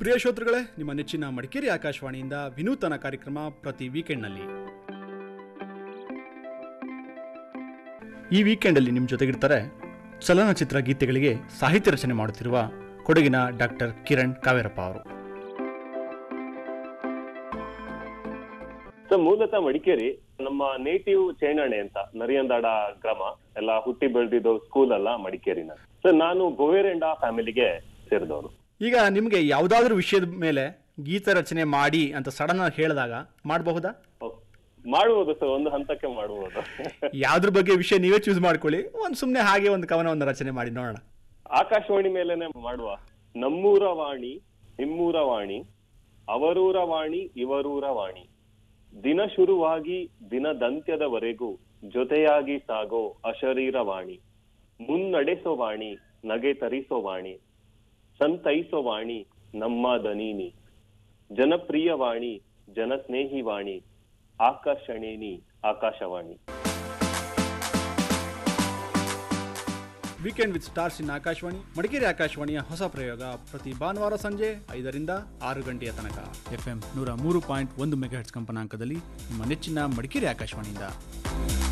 ಪ್ರಿಯ ಶ್ರೋತೃಗಳೇ ನಿಮ್ಮ ನೆಚ್ಚಿನ ಮಡಿಕೇರಿ ಆಕಾಶವಾಣಿಯಿಂದ ವಿನೂತನ ಕಾರ್ಯಕ್ರಮ ಪ್ರತಿ ವೀಕೆಂಡ್ನಲ್ಲಿ ಈ ವೀಕೆಂಡಲ್ಲಿ ನಿಮ್ಮ ಜೊತೆಗಿರ್ತಾರೆ ಚಲನಚಿತ್ರ ಗೀತೆಗಳಿಗೆ ಸಾಹಿತ್ಯ ರಚನೆ ಮಾಡುತ್ತಿರುವ ಕೊಡಗಿನ ಡಾಕ್ಟರ್ ಕಿರಣ್ ಕಾವೇರಪ್ಪ ಅವರು ಸೊ ಮೂಲತಃ ಮಡಿಕೇರಿ ನಮ್ಮ ನೇಟಿವ್ ಚೇಣಾಣೆ ಅಂತ ನರಿಯಂದಾಡ ಗ್ರಾಮ ಎಲ್ಲ ಹುಟ್ಟಿ ಬೆಳೆದಿದ್ದು ಸ್ಕೂಲ್ ಅಲ್ಲ ಮಡಿಕೇರಿನ ಸೊ ನಾನು ಗೋವೇರೆಂಡ ಫ್ಯಾಮಿಲಿಗೆ ಸೇರಿದವರು ಈಗ ನಿಮಗೆ ಯಾವುದಾದ್ರೂ ವಿಷಯದ ಮೇಲೆ ಗೀತ ರಚನೆ ಮಾಡಿ ಅಂತ ಸಡನ್ ಆಗಿ ಹೇಳಿದಾಗ ಮಾಡಬಹುದಾ ಮಾಡುವುದು ಸರ್ ಒಂದು ಹಂತಕ್ಕೆ ಮಾಡುವುದು ಯಾವ್ದ್ರ ಬಗ್ಗೆ ವಿಷಯ ನೀವೇ ಚೂಸ್ ಮಾಡ್ಕೊಳ್ಳಿ ಒಂದು ಸುಮ್ಮನೆ ಹಾಗೆ ಒಂದು ಕವನವನ್ನು ರಚನೆ ಮಾಡಿ ನೋಡೋಣ ಆಕಾಶವಾಣಿ ಮೇಲೆನೆ ಮಾಡುವ ನಮ್ಮೂರ ವಾಣಿ ನಿಮ್ಮೂರ ವಾಣಿ ಅವರೂರ ವಾಣಿ ಇವರೂರ ವಾಣಿ ದಿನ ಶುರುವಾಗಿ ದಿನದಂತ್ಯದವರೆಗೂ ಜೊತೆಯಾಗಿ ಸಾಗೋ ಅಶರೀರ ವಾಣಿ ಮುನ್ನಡೆಸೋ ವಾಣಿ ನಗೆ ತರಿಸೋ ವಾಣಿ ಸಂತೈಸೋ ವಾಣಿ ನಮ್ಮ ದನೀನಿ ಜನಪ್ರಿಯ ವಾಣಿ ಜನಸ್ನೇಹಿ ವಾಣಿ ಆಕರ್ಷಣೇನಿ Akashvani weekend with stars in Akashvani Madikeri ಆಕಾಶವಾಣಿಯ ಹೊಸ ಪ್ರಯೋಗ ಪ್ರತಿ ಭಾನುವಾರ ಸಂಜೆ ಐದರಿಂದ ಆರು ಗಂಟೆಯ ತನಕ ಎಫ್ ಎಂ ನೂರ ಮೂರು ಪಾಯಿಂಟ್ ಒಂದು ಮೆಗಾಹೆಟ್ಸ್ ಕಂಪನಾಂಕದಲ್ಲಿ ನಿಮ್ಮ ನೆಚ್ಚಿನ ಮಡಿಕೇರಿ ಆಕಾಶವಾಣಿಯಿಂದ